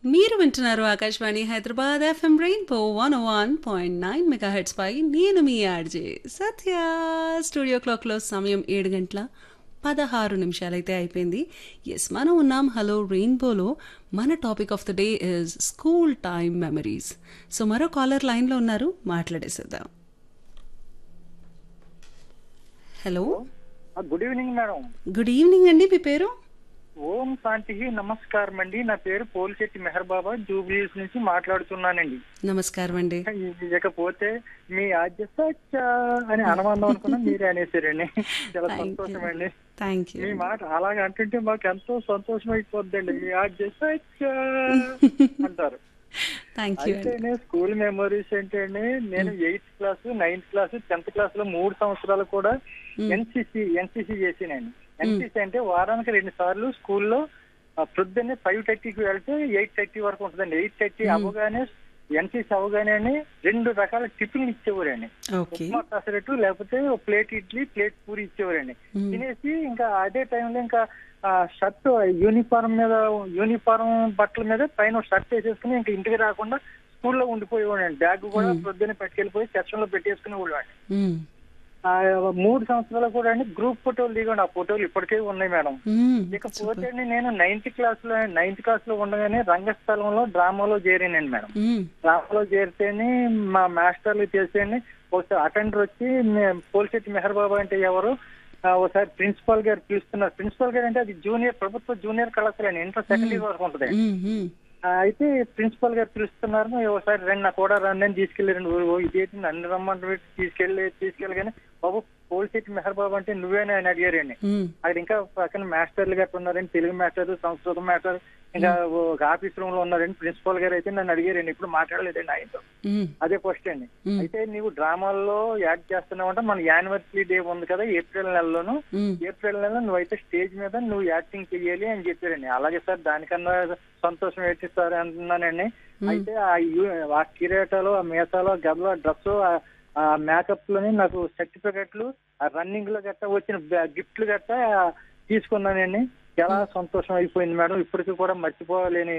మీరు వింటున్నారు Akashvani Hyderabad FM rainbow one one point nine megahertz పై నేను మీ ఆర్జే సత్య స్టూడియో క్లాక్లో సమయం ఏడు గంటల పదహారు నిమిషాలైతే అయిపోయింది ఎస్ మనం ఉన్నాం హలో రెయిన్బోలో మన topic of the day is school time memories so మరో కాలర్ లైన్లో ఉన్నారు మాట్లాడేసేద్దాం hello good evening madam good evening అండి మీ పేరు ఓం శాంతి నమస్కారం అండి నా పేరు పోలిశెట్టి మెహర్ బాబా జూబ్లీస్ నుంచి మాట్లాడుతున్నానండి నమస్కారం అండి ఇకపోతే మీ ఆద్య సచ్చ అని అనుబంధం అనుకున్నా మీరే అనేసారండి చాలా Thank you. సంతోషం అండి థ్యాంక్ యూ మీ మాట అలాగ అంటుంటే మాకు ఎంతో సంతోషం అయిపోద్దండి మీ ఆద్య సచ్చ అంటారు థ్యాంక్ యూ అయితే అండి నేను స్కూల్ మెమరీస్ ఏంటంటే నేను eighth class ninth class tenth class లో మూడు సంవత్సరాలు కూడా ఎన్సిసి ఎన్సిసి చేసినండి ఎన్సిసి అంటే వారానికి రెండు సార్లు స్కూల్లో ప్రొద్దున్నే ఫైవ్ థర్టీకి వెళ్తే ఎయిట్ థర్టీ వరకు ఉంటుందండి ఎయిట్ థర్టీ అవ్వగానే ఎన్సిసి అవ్వగానే రెండు రకాల టిఫిన్లు ఇచ్చేవారండి ఓకే ఉప్మా కాసరెట్టు లేకపోతే ఒక ప్లేట్ ఇడ్లీ ప్లేట్ పూరి ఇచ్చేవారండి మ్మ్. తినేసి ఇంకా అదే టైంలో ఇంకా షర్ట్ యూనిఫామ్ మీద యూనిఫామ్ బట్టల మీద పైన షర్ట్ వేసేసుకుని ఇంకా ఇంటికి రాకుండా స్కూల్లో ఉండిపోయేవాడండి బ్యాగ్ కూడా పొద్దున్నే పట్టుకెళ్ళిపోయి సెక్షన్ లో పెట్టేసుకుని వాడు మ్మ్. ఆ మూడు సంవత్సరాలు కూడా అండి గ్రూప్ ఫోటోలు దిగండి ఆ ఫోటోలు ఇప్పటికే ఉన్నాయి మేడం మ్మ్. ఇకపోతే అండి నేను నైన్త్ క్లాస్ లో నైన్త్ క్లాస్ లో ఉండగానే రంగస్థలంలో డ్రామాలో చేరానండి మేడం మ్మ్. డ్రామాలో చేరితేనే మా మాస్టర్లు చేసేయండి ఒకసారి అటెండర్ వచ్చి మే- పోలిశెట్టి మెహర్ బాబా అంటే ఎవరు ఆ, ఒకసారి ప్రిన్సిపాల్ గారు పిలుస్తున్నారు ప్రిన్సిపాల్ గారు అంటే అది జూనియర్ ప్రభుత్వ జూనియర్ కళాశాల అండి ఇంటర్ సెకండ్ ఇయర్ వరకు ఉంటుంది మ్మ్. మ్మ్. ఆ, అయితే ప్రిన్సిపాల్ గారు పిలుస్తున్నారు ఒకసారి రండి నా కూడా రండి అని తీసుకెళ్ళారండి ఓ, ఓ, ఇదేంటి నన్ను రమ్మంటే తీసుకెళ్ళి తీసుకెళ్ళగానే బాబు పోలిశెట్టి మెహర్ బాబా అంటే నువ్వేనా అని అడిగారండి మ్మ్. అక్కడ ఇంకా పక్కన మాస్టర్లు గట్రా ఉన్నారండి తెలుగు మాస్టర్ సంస్కృతం మాస్టర్ ఇంకా ఒక ఆఫీస్ రూమ్ లో ఉన్నారండి ప్రిన్సిపాల్ గారు అయితే నన్ను అడిగారండి ఇప్పుడు మాట్లాడలేదండి ఆయనతో మ్మ్. అదే ఫస్ట్ అండి మ్మ్. అయితే నీవు డ్రామాల్లో యాడ్ చేస్తున్నావంటే మన యానివర్సరీ డే ఉంది కదా ఏప్రిల్ నెలలోను మ్మ్. ఏప్రిల్ నెలలో నువ్వైతే స్టేజ్ మీద నువ్వు యాక్టింగ్ చెయ్యాలి అని చెప్పారండి అలాగే సార్ దానికన్నా సంతోషం ఏంటి సార్ అంటున్నానండి అయితే ఆ యు- ఆ కిరీటాలు ఆ మీసాలు ఆ గబలు ఆ డ్రెస్ ఆ మేకప్ లోని నాకు సర్టిఫికెట్లు ఆ రన్నింగ్ లో గట్టా వచ్చిన బ్యా- గిఫ్ట్లు గట్టా తీసుకున్నానండి చాలా సంతోషం అయిపోయింది మేడం ఇప్పటికీ కూడా మర్చిపోలేని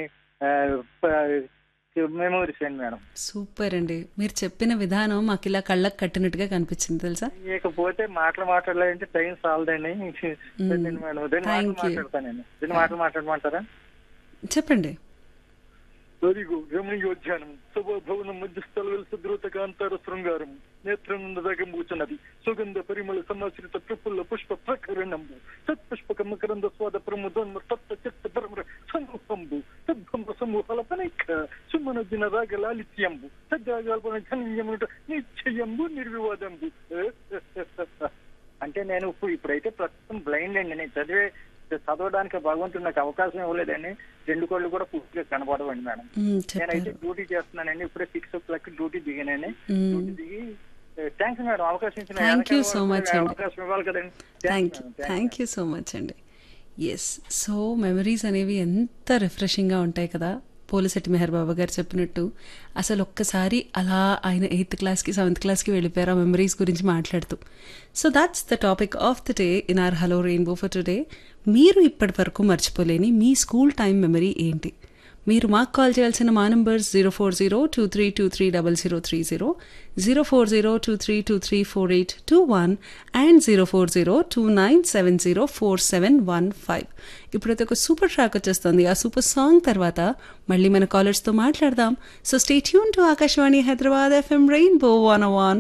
మెమోరీస్ అండి మేడం సూపర్ అండి మీరు చెప్పిన విధానం మాకు ఇలా కళ్ళకు కట్టినట్టుగా కనిపించింది తెలుసా ఇకపోతే మాటలు మాట్లాడాలంటే టైం సాలదండి దీన్ని మేడం దీన్ని మాటలు Thank you. మాట్లాడతానండి దీన్ని మాటలు మాట్లాడమంటారా చెప్పండి అదిగో రమణీయోద్యానం సభాభవనం మధ్యస్థల వెలుసు ద్రుత కాంతార శృంగారం నేత్రం కూర్చున్నది సుగంధ పరిమళ సమాశ్రిత ప్రఫుల్ల పుష్ప ప్రకరణంబు సత్పుష్పక మకరంద స్వాద ప్రముదోన్మ తత్వ చిత్త పరమర సమూహంబు సద్భంబ సమూహాల పనైక సుమనదిన రాగ లాలిత్యంబు సద్రాగాల్పన ఘనీయమునుట నిశ్చయంబు నిర్వివాదంబు అంటే నేను ఇప్పుడు ఇప్పుడైతే ప్రస్తుతం బ్లైండ్ అండి నేను చదివే చదవడానికి భగవంతుడు నాకు అవకాశం ఇవ్వలేదండి రెండు కళ్ళు కూడా పూర్తిగా కనబడవండి మేడం మ్మ్, నేనైతే చెప్పారు డ్యూటీ చేస్తున్నానండి ఇప్పుడే సిక్స్ ఓ క్లాక్ డ్యూటీ దిగానండి మ్మ్. డ్యూటీ దిగి థ్యాంక్స్ మేడం అవకాశం ఇచ్చిన Thank you so వెనకాల much వాళ్ళకి అండి. అవకాశం ఇవ్వాలి కదండి thank you thank you so much అండి ఎస్ సో మెమరీస్ అనేవి ఎంత రిఫ్రెషింగ్గా ఉంటాయి కదా పోలిశెట్టి మెహర్ బాబా గారు చెప్పినట్టు అసలు ఒక్కసారి అలా ఆయన ఎయిత్ క్లాస్కి సెవెంత్ క్లాస్కి వెళ్ళిపోయారు ఆ మెమరీస్ గురించి మాట్లాడుతూ so that's the topic of the day in our hello Rainbow for today మీరు ఇప్పటి వరకు మర్చిపోలేని మీ స్కూల్ టైం మెమరీ ఏంటి మీరు మాకు కాల్ చేయాల్సిన మా numbers zero four zero two three two three double zero three zero zero four zero two three two three four eight two one and zero four zero two nine seven zero four seven one five ఇప్పుడైతే ఒక super track వచ్చేస్తుంది ఆ super song తర్వాత మళ్ళీ మన కాలర్స్తో మాట్లాడదాం so stay tune to Akashvani Hyderabad FM rainbow one one